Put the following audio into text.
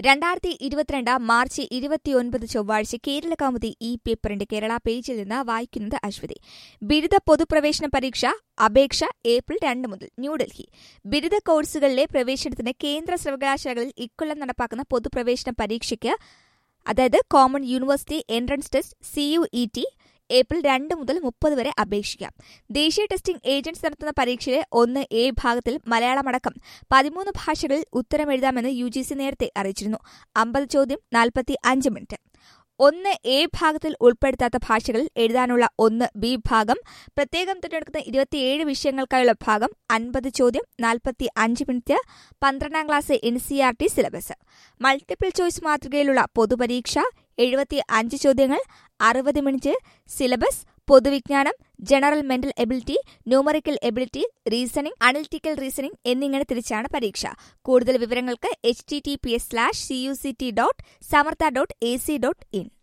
രണ്ടായിരത്തി ഇരുപത്തിരണ്ട് മാർച്ച് ഇരുപത്തിയൊൻപത് ചൊവ്വാഴ്ച കേരള കൗമുദി ഈ പേപ്പറിന്റെ കേരള പേജിൽ നിന്ന് വായിക്കുന്നത് അശ്വതി ബിരുദ പൊതുപ്രവേശന പരീക്ഷ അപേക്ഷ ഏപ്രിൽ രണ്ട് മുതൽ ന്യൂഡൽഹി ബിരുദ കോഴ്സുകളിലെ പ്രവേശനത്തിന് കേന്ദ്ര സർവകലാശാലകളിൽ ഇക്കൊല്ലം നടപ്പാക്കുന്ന പൊതുപ്രവേശന പരീക്ഷയ്ക്ക് അതായത് common university entrance test C U E T April രണ്ട് മുതൽ മുപ്പത് വരെ അപേക്ഷിക്കാം ദേശീയ ടെസ്റ്റിംഗ് ഏജൻസി നടത്തുന്ന പരീക്ഷയിലെ ഒന്ന് എ ഭാഗത്തിൽ മലയാളമടക്കം പതിമൂന്ന് ഭാഷകളിൽ ഉത്തരമെഴുതാമെന്ന് യു ജി സി നേരത്തെ അറിയിച്ചിരുന്നു അമ്പത് ചോദ്യം നാൽപ്പത്തി അഞ്ച് മിനിറ്റ് ഒന്ന് എ ഭാഗത്തിൽ ഉൾപ്പെടുത്താത്ത ഭാഷകളിൽ എഴുതാനുള്ള ഒന്ന് ബി ഭാഗം പ്രത്യേകം തിരഞ്ഞെടുക്കുന്ന ഇരുപത്തിയേഴ് വിഷയങ്ങൾക്കായുള്ള ഭാഗം അൻപത് ചോദ്യം നാൽപ്പത്തി അഞ്ച് മിനിറ്റ് പന്ത്രണ്ടാം class N C R T syllabus multiple choice മാതൃകയിലുള്ള പൊതുപരീക്ഷ എഴുപത്തി അഞ്ച് ചോദ്യങ്ങൾ അറുപത് മിനിറ്റ് സിലബസ് പൊതുവിജ്ഞാനം general mental ability numerical ability reasoning analytical reasoning എന്നിങ്ങനെ തിരിച്ചാണ് പരീക്ഷ കൂടുതൽ വിവരങ്ങൾക്ക് H T T P S slash C U C T dot Samartha dot A C dot in